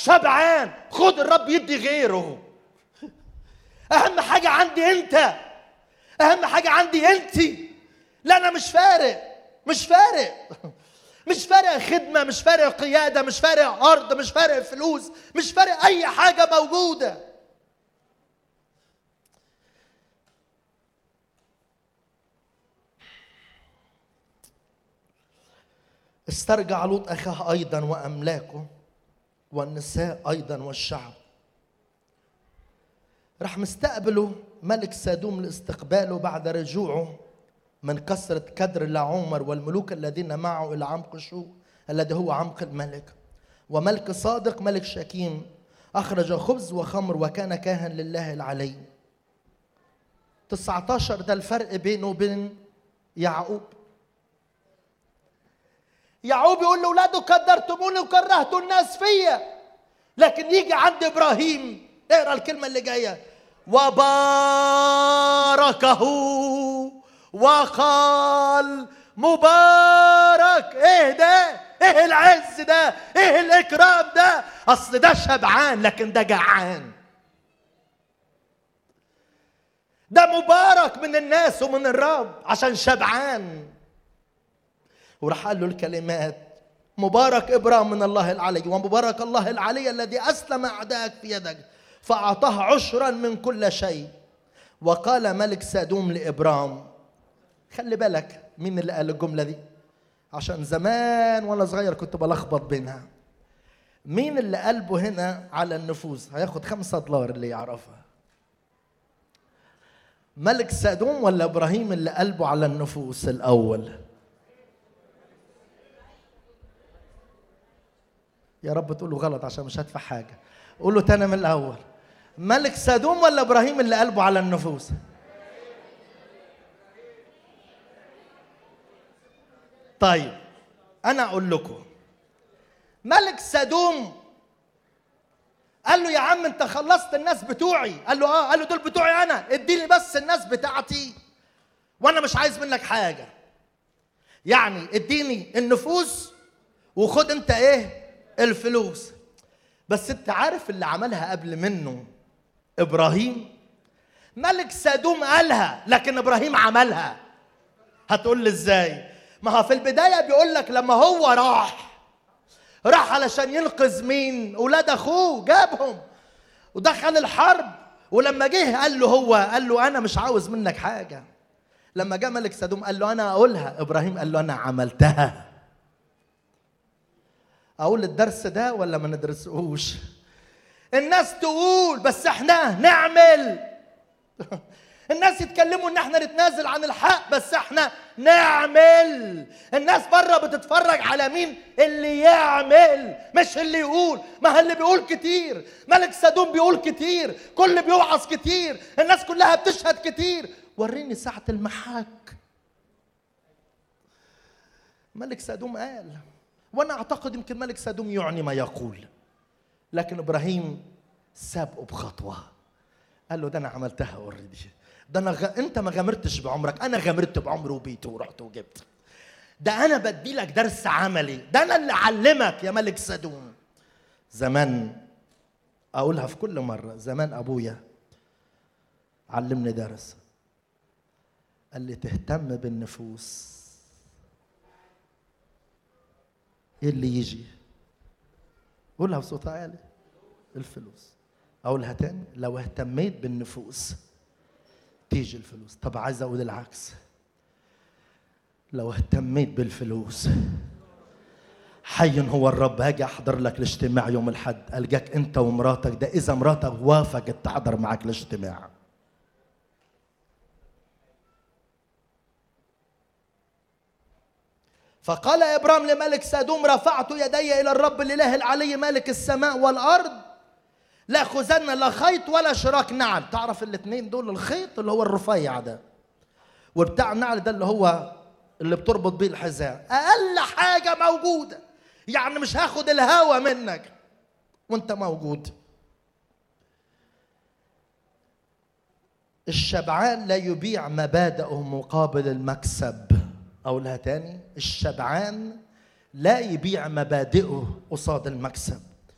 شبعان خد الرب يدي غيره اهم حاجه عندي انت اهم حاجه عندي انت لا انا مش فارق مش فارق مش فارق خدمه مش فارق قياده مش فارق ارض مش فارق فلوس مش فارق اي حاجه موجوده استرجع لوط اخاه ايضا واملاكه والنساء ايضا والشعب راح مستقبله ملك سادوم لاستقباله بعد رجوعه من كثرة كدر لعمر والملوك الذين معه إلى عمق شو الذي هو عمق الملك وملك صادق ملك شكيم أخرج خبز وخمر وكان كاهن لله العلي 19 ده الفرق بينه وبين يعقوب يعقوب يقول لاولاده قدرتموني وكرهتوا الناس فيا لكن يجي عند ابراهيم اقرا الكلمه اللي جايه وباركه وقال مبارك ايه ده ايه العز ده ايه الاكرام ده اصل ده شبعان لكن ده جعان ده مبارك من الناس ومن الرب عشان شبعان وراح قال له الكلمات مبارك ابراهيم من الله العلي ومبارك الله العلي الذي اسلم اعدائك في يدك فاعطاه عشرا من كل شيء وقال ملك سادوم لابرام خلي بالك مين اللي قال الجمله دي عشان زمان وانا صغير كنت بلخبط بينها مين اللي قلبه هنا على النفوس هياخد خمسة دولار اللي يعرفها ملك سادوم ولا ابراهيم اللي قلبه على النفوس الاول يا رب تقوله غلط عشان مش هدفع حاجه قوله تاني من الاول ملك سادوم ولا ابراهيم اللي قلبه على النفوس طيب انا اقول لكم ملك سادوم قال له يا عم انت خلصت الناس بتوعي قال له اه قال له دول بتوعي انا اديني بس الناس بتاعتي وانا مش عايز منك حاجه يعني اديني النفوس وخد انت ايه الفلوس بس انت عارف اللي عملها قبل منه ابراهيم ملك سادوم قالها لكن ابراهيم عملها هتقول لي ازاي ما هو في البدايه بيقول لك لما هو راح راح علشان ينقذ مين اولاد اخوه جابهم ودخل الحرب ولما جه قال له هو قال له انا مش عاوز منك حاجه لما جاء ملك سدوم قال له انا اقولها ابراهيم قال له انا عملتها اقول الدرس ده ولا ما ندرسهوش الناس تقول بس احنا نعمل الناس يتكلموا ان احنا نتنازل عن الحق بس احنا نعمل الناس بره بتتفرج على مين اللي يعمل مش اللي يقول ما اللي بيقول كتير ملك سدوم بيقول كتير كل بيوعظ كتير الناس كلها بتشهد كتير وريني ساعة المحك ملك سدوم قال وانا اعتقد يمكن ملك سدوم يعني ما يقول لكن ابراهيم سابقه بخطوه قال له ده انا عملتها اوريدي ده انا غ... انت ما غامرتش بعمرك انا غامرت بعمري وبيتي ورحت وجبت ده انا بدي لك درس عملي ده انا اللي علمك يا ملك سدوم زمان اقولها في كل مره زمان ابويا علمني درس قال لي تهتم بالنفوس ايه اللي يجي قولها بصوت عالي الفلوس اقولها تاني لو اهتميت بالنفوس تيجي الفلوس طب عايز اقول العكس لو اهتميت بالفلوس حي هو الرب هاجي احضر لك الاجتماع يوم الاحد الجاك انت ومراتك ده اذا مراتك وافقت تحضر معك الاجتماع فقال ابرام لملك سادوم رفعت يدي الى الرب الاله العلي مالك السماء والارض لا خزن لا خيط ولا شراك نعل تعرف الاثنين دول الخيط اللي هو الرفيع ده وبتاع النعل ده اللي هو اللي بتربط بيه الحذاء اقل حاجه موجوده يعني مش هاخد الهوى منك وانت موجود الشبعان لا يبيع مبادئه مقابل المكسب اقولها تاني الشبعان لا يبيع مبادئه قصاد المكسب